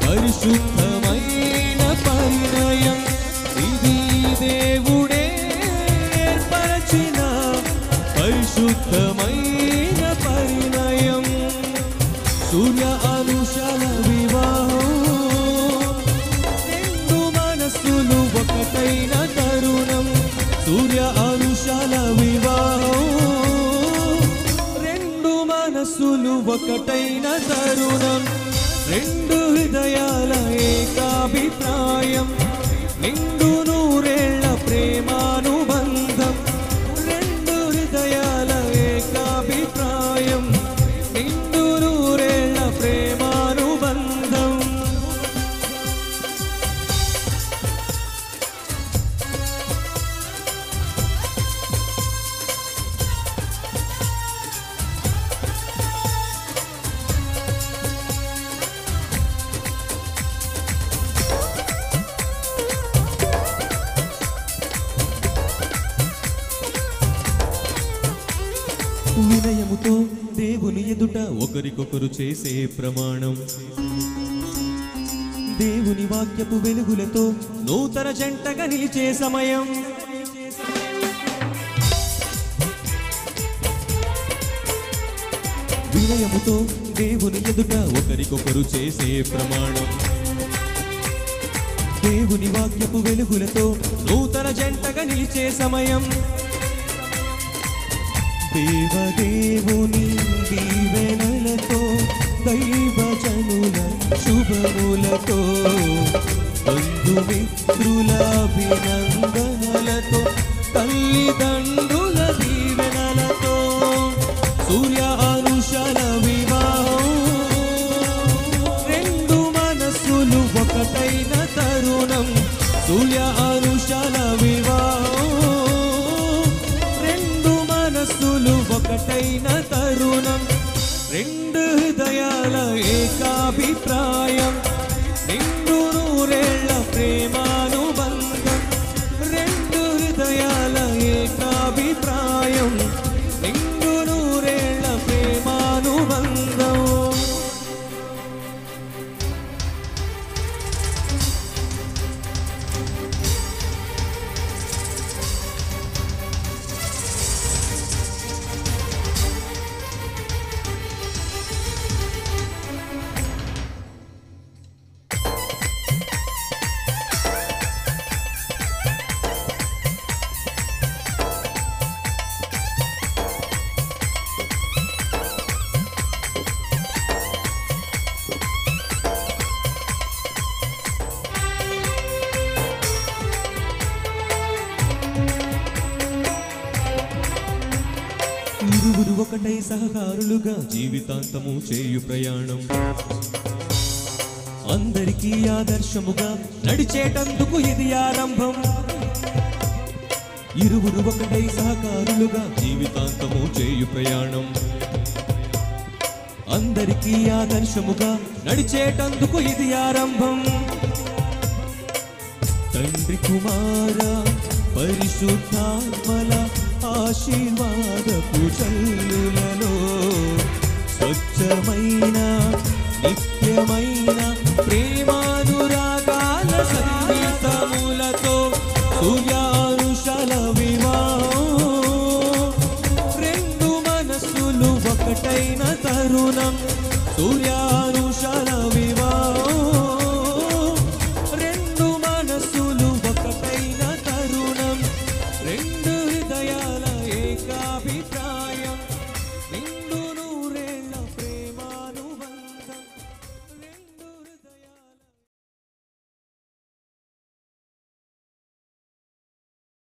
పరిశుద్ధమైన పరిణయం ఇది దేవుడే ఏర్పరచిన పరిశుద్ధమైన పరిణయం సూర్య అనుషాల వివాహం రెండు మనస్సులు ఒకటైన తరుణం సూర్య అనుషాల వివాహం రెండు మనస్సులు ఒకటైన తరుణం రెండు హృదయాల ఏకాభిప్రాయం నిండు నూరేళ్ల ప్రేమానుబంధం రెండు హృదయాల ఏకాభిప్రాయం నిండు నూరేళ్ల ప్రేమానుబంధం వినయముతో దేవుని ఎదుట ఒకరికొకరు చేసే ప్రమాణం దేవుని వాక్యపు వెలుగులతో నూతన జంటగా నిలిచే సమయం వినయముతో దేవుని ఎదుట ఒకరికొకరు చేసే ప్రమాణం దేవుని వాక్యపు వెలుగులతో నూతన జంటగా నిలిచే సమయం దేవదేవుని దీవెనలతో దైవజనుల శుభములతో బంధుమిత్రుల అభినందనలతో తల్లిదండ్రుల దీవెనలతో సూర్య అనుషాల వివాహం రెండు మనస్సులు ఒకటైన తరుణం సూర్య అనుషాల వివాహం రెండు మనస్సులు ఒకటైన తరుణం రెండు హృదయాల ఏకాభిప్రాయం నిండు నూరేళ్ల ప్రేమానుబంధం రెండు హృదయాల ఏకాభిప్రాయం నిండు నూరేళ్ల ప్రేమానుబంధం ఇరువురు ఒకటై సహకారులుగా జీవితాంతము చేయు ప్రయాణం అందరికీ ఆదర్శముగా నడిచేటందుకు ఇది ఆరంభం ఇరువురు ఒకటై సహకారులుగా జీవితాంతము చేయు ప్రయాణం అందరికీ ఆదర్శముగా నడిచేటందుకు ఇది ఆరంభం తండ్రి కుమార పరిశుద్ధాత్మల ఆశీర్వాదపు చల్లులలో స్వచ్ఛమైన నిత్యమైన ప్రేమాను